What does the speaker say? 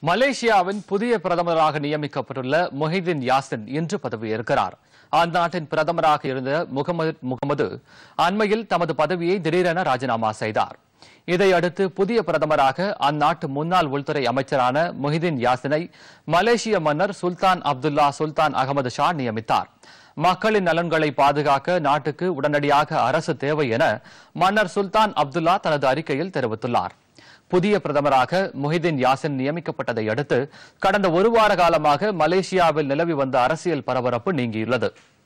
மலேசியாவின் புதிய பிரதமராக நியமிக்கப்பட்டுள்ள மொஹிதீன் யாசின் இன்று பதவியேற்கிறார் அந்நாட்டின் பிரதமராக இருந்த முகமது முகமது அண்மையில் தமது பதவியை திடீரென ராஜினாமா செய்தார் இதையடுத்து புதிய பிரதமராக அந்நாட்டு முன்னாள் உள்துறை அமைச்சரான மொஹிதீன் யாசினை மலேசிய மன்னர் சுல்தான் அப்துல்லா சுல்தான் அகமது ஷா நியமித்தார் மக்களின் நலன்களை பாதுகாக்க நாட்டுக்கு உடனடியாக அரசு தேவை என மன்னர் சுல்தான் அப்துல்லா தனது அறிக்கையில் தெரிவித்துள்ளார் புதிய பிரதமராக முஹிதீன் யாசின் நியமிக்கப்பட்டதை அடுத்து கடந்த ஒரு வார காலமாக மலேசியாவில் நிலவி வந்த அரசியல் பரபரப்பு நீங்கியுள்ளது